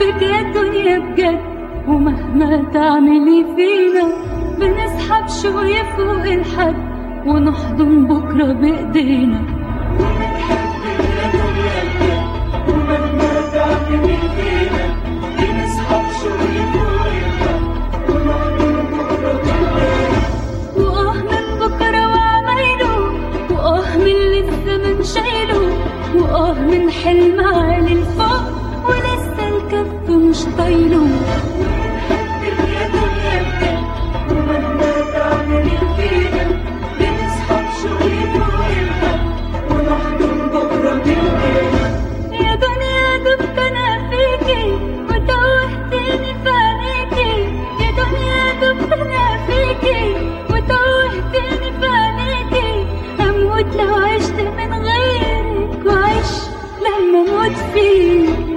بنحبك يا الدنيا بجد ومهما تعملي فينا بنسحب شوية فوق الحد ونحضن بكرة بإيدينا وآه من بكرة وعمايله وآه من لسه من شايله وآه من حلم عالي لفوق ولسه الكف مش طايله يا دنيا دبت انا فيكي وتوهتني في عينيكي يا دنيا دبت انا فيكي وتوهتني في عينيكي اموت لو عشت من غيرك وعيش لما اموت فيك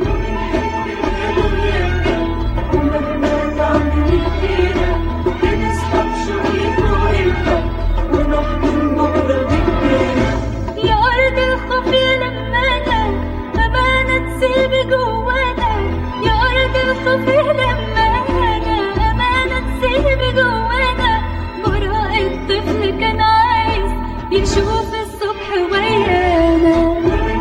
يا أرض الخوف يا لمانا أمانة تسيبي جوانا يا أرض الخوف يا لمانا أمانة تسيبي جوانا براء الطفل كان عايز يشوف الصبح ويانا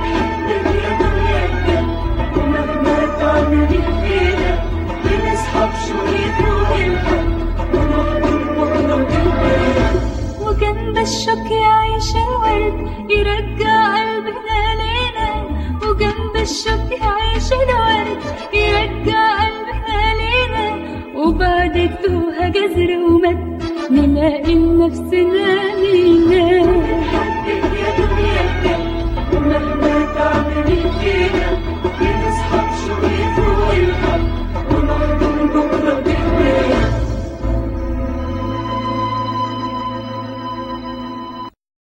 وجنب الشوك يعيش الورد يرجع قلبنا لينا وجنب الشوك يعيش الورد يرجع قلبنا لينا وبعد توها جزر ومد نلاقي نفسنا لينا